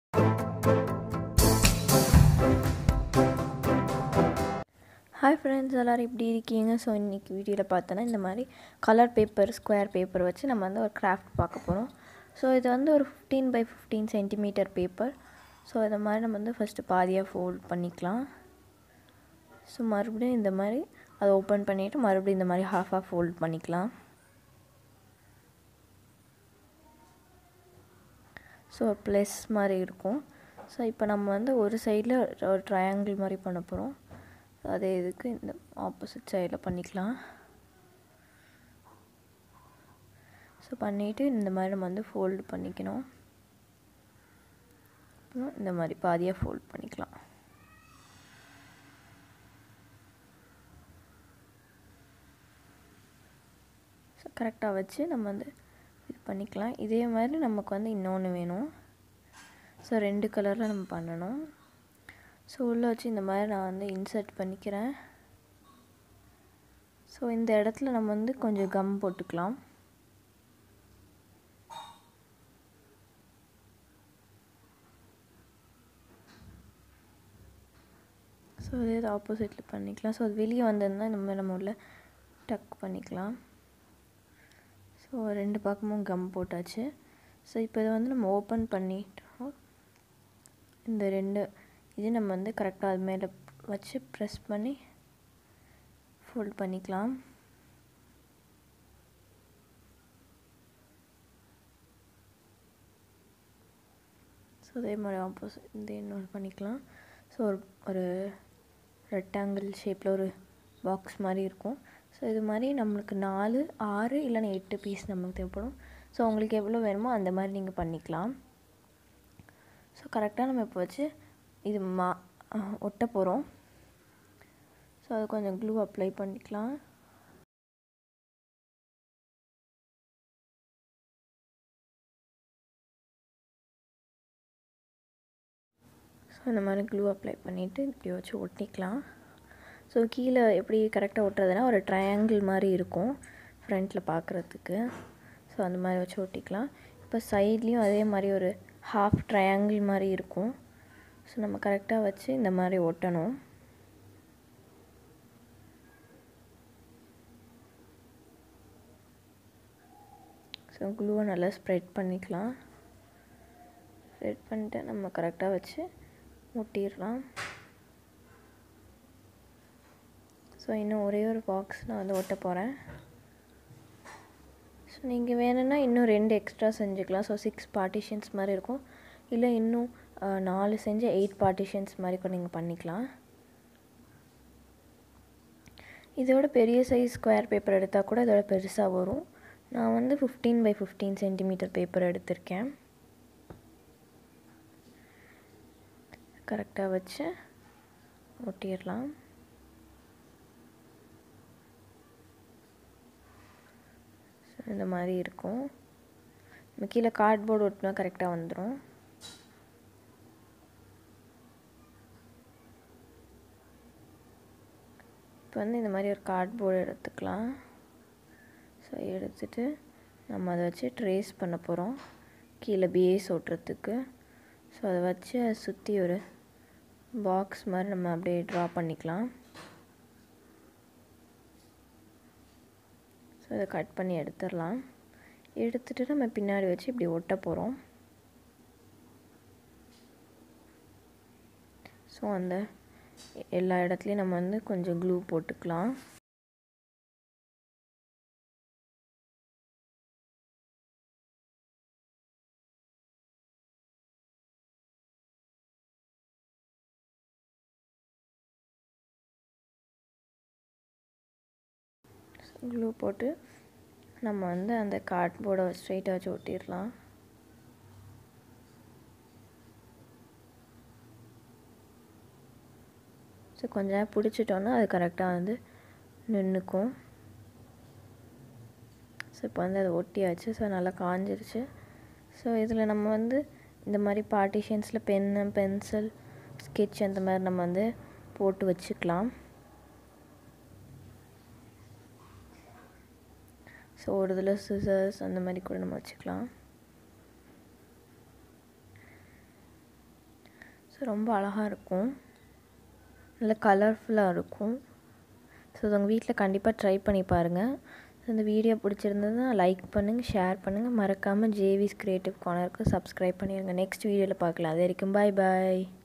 hi friends எல்லோரும் இப்படி இருக்கீங்க ஸோ இன்றைக்கி வீடியோவில் பார்த்தோன்னா இந்த மாதிரி கலர் பேப்பர் ஸ்கொயர் பேப்பர் வச்சு நம்ம வந்து ஒரு கிராஃப்ட் பார்க்க போகிறோம் ஸோ இது வந்து ஒரு fifteen by fifteen centimetre paper so இதை மாதிரி நம்ம வந்து ஃபஸ்ட்டு பாதியாக ஃபோல்ட் பண்ணிக்கலாம் ஸோ மறுபடியும் இந்த மாதிரி அதை ஓப்பன் பண்ணிவிட்டு மறுபடியும் இந்த மாதிரி ஹாஃபாக ஃபோல்ட் பண்ணிக்கலாம் ஸோ ப்ளஸ் மாதிரி இருக்கும் ஸோ இப்போ நம்ம வந்து ஒரு சைடில் ஒரு ட்ரையாங்கிள் மாதிரி பண்ண போகிறோம் அதே இதுக்கு இந்த ஆப்போசிட் சைடில் பண்ணிக்கலாம் ஸோ பண்ணிவிட்டு இந்த மாதிரி நம்ம வந்து ஃபோல்டு பண்ணிக்கணும் அப்புறம் இந்த மாதிரி பாதியாக ஃபோல்ட் பண்ணிக்கலாம் ஸோ கரெக்டாக வச்சு நம்ம வந்து இது பண்ணிக்கலாம் இதே மாதிரி நமக்கு வந்து இன்னொன்று வேணும் ஸோ ரெண்டு கலரில் நம்ம பண்ணணும் ஸோ உள்ளே வச்சு இந்த மாதிரி நான் வந்து இன்சர்ட் பண்ணிக்கிறேன் ஸோ இந்த இடத்துல நம்ம வந்து கொஞ்சம் கம் போட்டுக்கலாம் ஸோ அதே இது ஆப்போசிட்டில் பண்ணிக்கலாம் ஸோ அது வெளியே வந்திருந்தால் இந்த மாதிரி நம்ம உள்ள டக் பண்ணிக்கலாம் ஸோ ரெண்டு பக்கமும் கம் போட்டாச்சு ஸோ இப்போ இதை வந்து நம்ம ஓப்பன் பண்ணிட்டோம் இந்த ரெண்டு இது நம்ம வந்து கரெக்டாக அது மேலே வச்சு ப்ரெஸ் பண்ணி ஃபோல்ட் பண்ணிக்கலாம் ஸோ அதே மாதிரி ஆப்போசிட் இந்த இன்னொரு பண்ணிக்கலாம் ஸோ ஒரு ஒரு ரெக்டாங்கிள் ஷேப்பில் ஒரு பாக்ஸ் மாதிரி இருக்கும் ஸோ இது மாதிரி நம்மளுக்கு நாலு ஆறு இல்லைன்னா எட்டு பீஸ் நமக்கு தேவைப்படும் ஸோ உங்களுக்கு எவ்வளோ வேணுமோ அந்த மாதிரி நீங்கள் பண்ணிக்கலாம் ஸோ கரெக்டாக நம்ம இப்போ வச்சு இது மா ஒட்ட போகிறோம் ஸோ அது கொஞ்சம் க்ளூ அப்ளை பண்ணிக்கலாம் ஸோ இந்த மாதிரி க்ளூ அப்ளை பண்ணிவிட்டு இப்படி வச்சு ஒட்டிக்கலாம் ஸோ கீழே எப்படி கரெக்டாக ஒட்டுறதுனா ஒரு ட்ரையாங்கிள் மாதிரி இருக்கும் ஃப்ரண்ட்டில் பார்க்குறதுக்கு ஸோ அந்த மாதிரி வச்சு ஒட்டிக்கலாம் இப்போ சைட்லேயும் அதே மாதிரி ஒரு ஹாஃப் ட்ரையாங்கிள் மாதிரி இருக்கும் ஸோ நம்ம கரெக்டாக வச்சு இந்த மாதிரி ஒட்டணும் ஸோ க்ளூவை நல்லா ஸ்ப்ரெட் பண்ணிக்கலாம் ஸ்ப்ரெட் பண்ணிட்டு நம்ம கரெக்டாக வச்சு ஒட்டிடலாம் ஸோ இன்னும் ஒரே ஒரு பாக்ஸ் நான் வந்து ஒட்ட போகிறேன் ஸோ நீங்கள் வேணும்னா இன்னும் ரெண்டு எக்ஸ்ட்ரா செஞ்சுக்கலாம் ஸோ சிக்ஸ் பார்ட்டிஷன்ஸ் மாதிரி இருக்கும் இல்லை இன்னும் நாலு செஞ்சு எயிட் பார்ட்டிஷன்ஸ் மாதிரி கூட நீங்கள் பண்ணிக்கலாம் இதோட பெரிய சைஸ் ஸ்கொயர் பேப்பர் எடுத்தால் கூட இதோட பெருசாக வரும் நான் வந்து fifteen by fifteen centimetre paper எடுத்திருக்கேன் கரெக்டாக வச்சு ஒட்டிடலாம் இந்த மாதிரி இருக்கும் நம்ம கீழே கார்ட்போர்டு ஒட்டினா கரெக்டாக வந்துடும் இப்போ வந்து இந்த மாதிரி ஒரு கார்ட்போர்டு எடுத்துக்கலாம் ஸோ எடுத்துட்டு நம்ம அதை வச்சு ட்ரேஸ் பண்ண போகிறோம் கீழே பேஸ் ஓட்டுறதுக்கு ஸோ அதை வச்சு அதை சுற்றி ஒரு பாக்ஸ் மாதிரி நம்ம அப்படியே ட்ரா பண்ணிக்கலாம் ஸோ இதை கட் பண்ணி எடுத்துடலாம் எடுத்துகிட்டு நம்ம பின்னாடி வச்சு இப்படி ஒட்ட போகிறோம் ஸோ அந்த எல்லா இடத்துலையும் நம்ம வந்து கொஞ்சம் க்ளூ போட்டுக்கலாம் க்ளூ போட்டு நம்ம வந்து அந்த கார்ட்போர்டை ஸ்ட்ரைட்டாக வச்சு ஒட்டிடலாம் ஸோ கொஞ்ச நேரம் பிடிச்சிட்டோன்னா அது கரெக்டாக வந்து நின்றுக்கும் ஸோ இப்போ வந்து அதை ஒட்டியாச்சு ஸோ நல்லா காஞ்சிருச்சு ஸோ இதில் நம்ம வந்து இந்த மாதிரி பார்ட்டிஷன்ஸில் பென்னு பென்சில் ஸ்கெட்ச் அந்த மாதிரி நம்ம வந்து போட்டு வச்சுக்கலாம் ஸோ ஒரு இதில் சிசர்ஸ் அந்த மாதிரி கூட நம்ம வச்சுக்கலாம் ஸோ ரொம்ப அழகாக இருக்கும் நல்ல கலர்ஃபுல்லாக இருக்கும் ஸோ இது உங்கள் வீட்டில் கண்டிப்பாக ட்ரை பண்ணி பாருங்கள் ஸோ இந்த வீடியோ பிடிச்சிருந்ததுன்னா லைக் பண்ணுங்கள் ஷேர் பண்ணுங்கள் மறக்காமல் ஜேவிஸ் கிரியேட்டிவ் கார்னருக்கு சப்ஸ்கிரைப் பண்ணிடுங்க நெக்ஸ்ட் வீடியோவில் பார்க்கலாம் அது வரைக்கும் பாய் பாய்